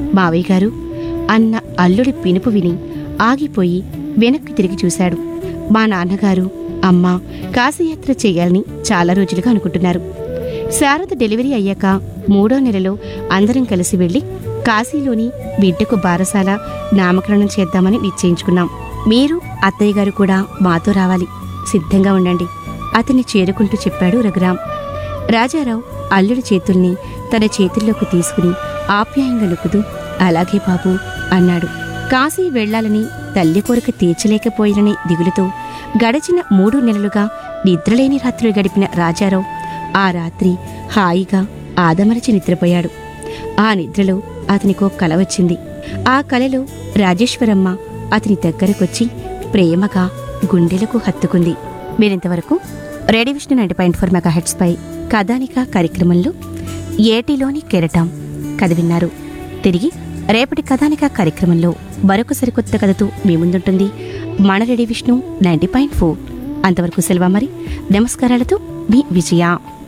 మావయ్య గారు అన్న అల్లుడి పిలుపు విని ఆగిపోయి వెనక్కి తిరిగి చూశాడు మా నాన్నగారు అమ్మ కాశీయాత్ర చేయాలని చాలా రోజులుగా అనుకుంటున్నారు శారద డెలివరీ అయ్యాక మూడో నెలలో అందరం కలిసి వెళ్ళి కాశీలోని బిడ్డకు బారసాల నామకరణం చేద్దామని నిశ్చయించుకున్నాం మీరు అత్తయ్య గారు కూడా మాతో రావాలి సిద్ధంగా ఉండండి అతన్ని చేరుకుంటూ చెప్పాడు రఘురాం రాజారావు అల్లుడి చేతుల్ని తన చేతుల్లోకి తీసుకుని ఆప్యాయంగా నొక్కుతూ అలాగే బాబు అన్నాడు కాశీ వెళ్ళాలని తల్లి కోరిక తీర్చలేకపోయినని దిగులుతో గడిచిన మూడు నెలలుగా నిద్రలేని రాత్రులు గడిపిన రాజారావు ఆ రాత్రి హాయిగా ఆదమరచి నిద్రపోయాడు ఆ నిద్రలో అతనికో కల వచ్చింది ఆ కలలో రాజేశ్వరమ్మ అతని దగ్గరకొచ్చి ప్రేమగా గుండెలకు హత్తుకుంది మీరింతవరకు radio Vishnu ninety point four megahertz పై కథానిక కార్యక్రమంలో ఏటిలోని కెరటం కథ విన్నారు తిరిగి రేపటి కథానిక కార్యక్రమంలో మరొక సరికొత్త కథతో మీ ముందుంటుంది మన radio Vishnu ninety point four అంతవరకు సెలవు మరి నమస్కారాలతో మీ విజయ